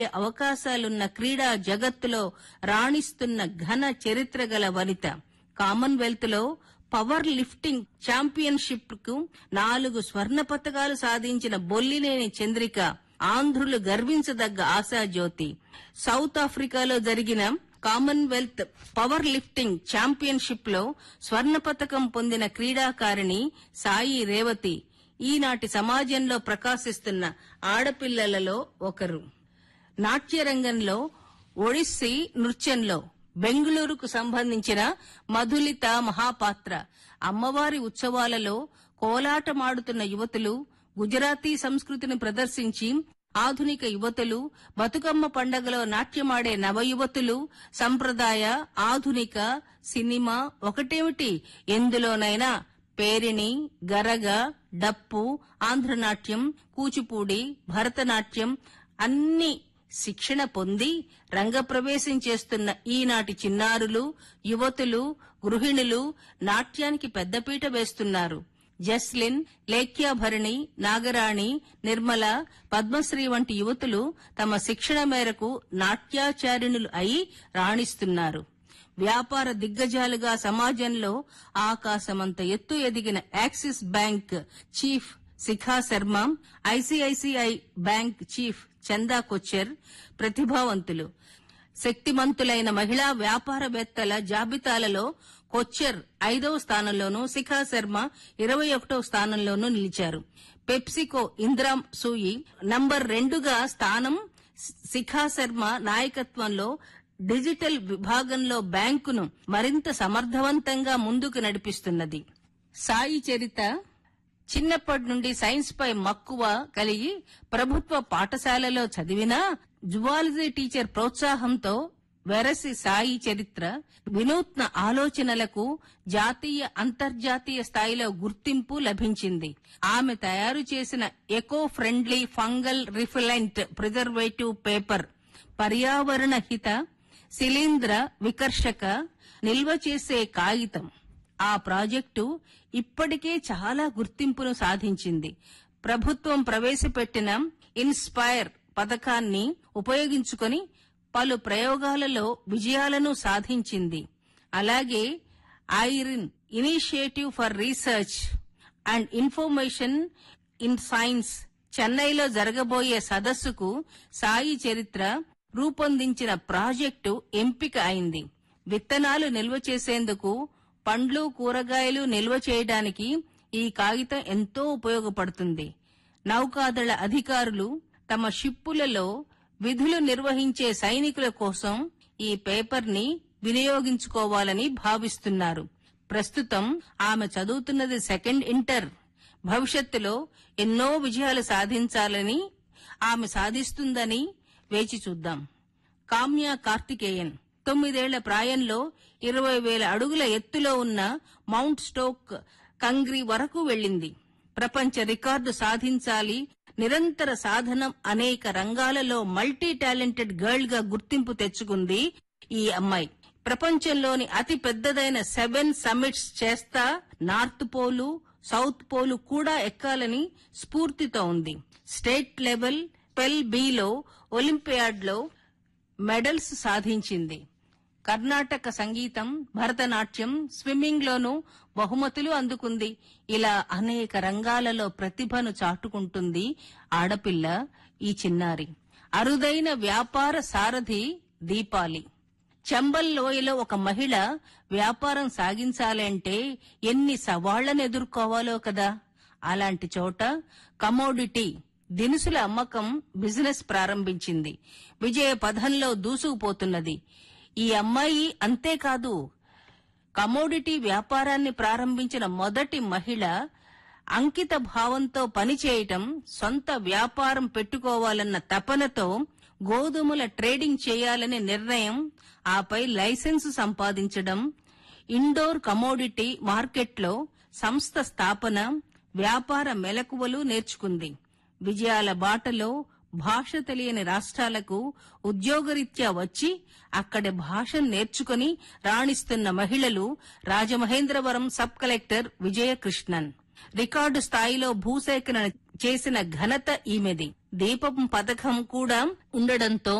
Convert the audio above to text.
అవకాశాలున్న క్రీడా జగత్తులో రాణిస్తున్న ఘన చరిత్ర గల వనిత కామన్వెల్త్ లో పవర్ లిఫ్టింగ్ ఛాంపియన్షిప్ కు నాలుగు స్వర్ణ పతకాలు సాధించిన బొల్లినేని చంద్రిక ఆంధ్రులు గర్వించదగ్గ ఆశాజ్యోతి సౌత్ ఆఫ్రికాలో జరిగిన కామన్వెల్త్ పవర్ లిఫ్టింగ్ ఛాంపియన్షిప్ లో స్వర్ణ పతకం పొందిన క్రీడాకారిణి సాయి రేవతి ఈనాటి సమాజంలో ప్రకాశిస్తున్న ఆడపిల్లలలో ఒకరు నాట్యరంగంలో ఒడిస్సీ నృత్యంలో బెంగుళూరుకు సంబంధించిన మధులిత మహాపాత్ర అమ్మవారి ఉత్సవాలలో కోలాటమాడుతున్న యువతులు గుజరాతీ సంస్కృతిని ప్రదర్శించి ఆధునిక యువతులు బతుకమ్మ పండగలో నాట్యమాడే నవయువతులు సంప్రదాయ ఆధునిక సినిమా ఒకటేమిటి ఎందులోనైనా పేరిణి గరగ డప్పు ఆంధ్రనాట్యం కూచిపూడి భరతనాట్యం అన్ని శిక్షణ పొంది రంగప్రవేశం చేస్తున్న ఈనాటి చిన్నారులు యువతులు గృహిణులు నాట్యానికి పెద్దపీట వేస్తున్నారు జస్లిన్ లేఖ్యాభరణి నాగరాణి నిర్మల పద్మశ్రీ వంటి యువతులు తమ శిక్షణ మేరకు నాట్యాచారిణులు అయి రాణిస్తున్నారు వ్యాపార దిగ్గజాలుగా సమాజంలో ఆకాశమంత ఎత్తు ఎదిగిన Axis bank chief Shikha Sharma ICICI bank chief Chanda Kochhar ప్రతిభావంతులు శక్తిమంతులైన మహిళా వ్యాపారవేత్తల జాబితాలలో కొచ్చర్ ఐదవ స్థానంలోనూ శిఖా శర్మ ఇరవై ఒకటవ స్థానంలోనూ నిలిచారు పెప్సికో ఇందిరా సూయి నంబర్ రెండుగా స్థానం శిఖా శర్మ నాయకత్వంలో డిజిటల్ విభాగంలో బ్యాంకును మరింత సమర్థవంతంగా ముందుకు నడిపిస్తున్నది సాయి చరిత చిన్నప్పటి నుండి సైన్స్ పై మక్కువ కలిగి ప్రభుత్వ పాఠశాలలో చదివినా జువాలజీ టీచర్ ప్రోత్సాహంతో వెరసి సాయి చరిత్ర వినూత్న ఆలోచనలకు జాతీయ అంతర్జాతీయ స్థాయిలో గుర్తింపు లభించింది ఆమె తయారు చేసిన eco friendly fungal repellent preservative paper పర్యావరణ హిత శిలీంద్ర వికర్షక నిల్వ చేసే కాగితం ఆ ప్రాజెక్టు ఇప్పటికే చాలా గుర్తింపును సాధించింది ప్రభుత్వం ప్రవేశపెట్టిన ఇన్స్పైర్ పథకాన్ని ఉపయోగించుకొని పలు ప్రయోగాలలో విజయాలను సాధించింది అలాగే ఐరిన్ initiative for research and information in science చెన్నైలో జరగబోయే సదస్సుకు సాయి చరిత్ర రూపొందించిన ప్రాజెక్టు ఎంపిక అయింది విత్తనాలు నిల్వ చేసేందుకు పండ్లు కూరగాయలు నిల్వ చేయడానికి ఈ కాగితం ఎంతో ఉపయోగపడుతుంది నౌకాదళ అధికారులు తమ షిప్పులలో విధులు నిర్వహించే సైనికుల కోసం ఈ పేపర్ ని వినియోగించుకోవాలని భావిస్తున్నారు ప్రస్తుతం ఆమె చదువుతున్నది సెకండ్ ఇంటర్ భవిష్యత్తులో ఎన్నో విజయాలు సాధించాలని ఆమె సాధిస్తుందని వేచి చూద్దాం కామ్య కార్తికేయన్ తొమ్మిదేళ్ల ప్రాయంలో ఇరవై వేల అడుగుల ఎత్తులో ఉన్న మౌంట్ స్టోక్ కంగ్రీ వరకు వెళ్ళింది ప్రపంచ రికార్డు సాధించాలి నిరంతర సాధనం అనేక రంగాలలో మల్టీ టాలెంటెడ్ గర్ల్ గా గుర్తింపు తెచ్చుకుంది ఈ అమ్మాయి ప్రపంచంలోని అతి పెద్దదైన సెవెన్ సమిట్స్ చేస్తా నార్త్ పోలు సౌత్ పోలు కూడా ఎక్కాలని స్ఫూర్తితో ఉంది స్టేట్ లెవెల్ పెల్ బిలో ఒలింపియాడ్లో మెడల్స్ సాధించింది కర్ణాటక సంగీతం భరతనాట్యం స్విమ్మింగ్ లోనూ బహుమతులు అందుకుంది ఇలా అనేక రంగాలలో ప్రతిభను చాటుకుంటుంది ఆడపిల్ల ఈ చిన్నారి అరుదైన వ్యాపార సారథి దీపాలి చంబల్ లోయలో ఒక మహిళ వ్యాపారం సాగించాలంటే ఎన్ని సవాళ్లను ఎదుర్కోవాలో కదా అలాంటి చోట కమోడిటీ దినుసుల అమ్మకం బిజినెస్ ప్రారంభించింది విజయ పథంలో దూసుకుపోతున్నది ఈ అమ్మాయి అంతేకాదు కమోడిటీ వ్యాపారాన్ని ప్రారంభించిన మొదటి మహిళ అంకిత భావంతో పనిచేయటం సొంత వ్యాపారం పెట్టుకోవాలన్న తపనతో గోధుమల ట్రేడింగ్ చేయాలనే నిర్ణయం ఆపై లైసెన్సు సంపాదించడం ఇండోర్ కమోడిటీ మార్కెట్లో సంస్థ స్థాపన వ్యాపార మెలకువలు నేర్చుకుంది విజయాల బాటలో భాష తెలియని రాష్ట్రాలకు ఉద్యోగరీత్యా వచ్చి అక్కడి భాషను నేర్చుకుని రాణిస్తున్న మహిళలు Rajamahendravaram sub collector Vijayakrishnan record స్థాయిలో భూసేకరణ చేసిన ఘనత ఈమెది దీపం పథకం కూడా ఉండడంతో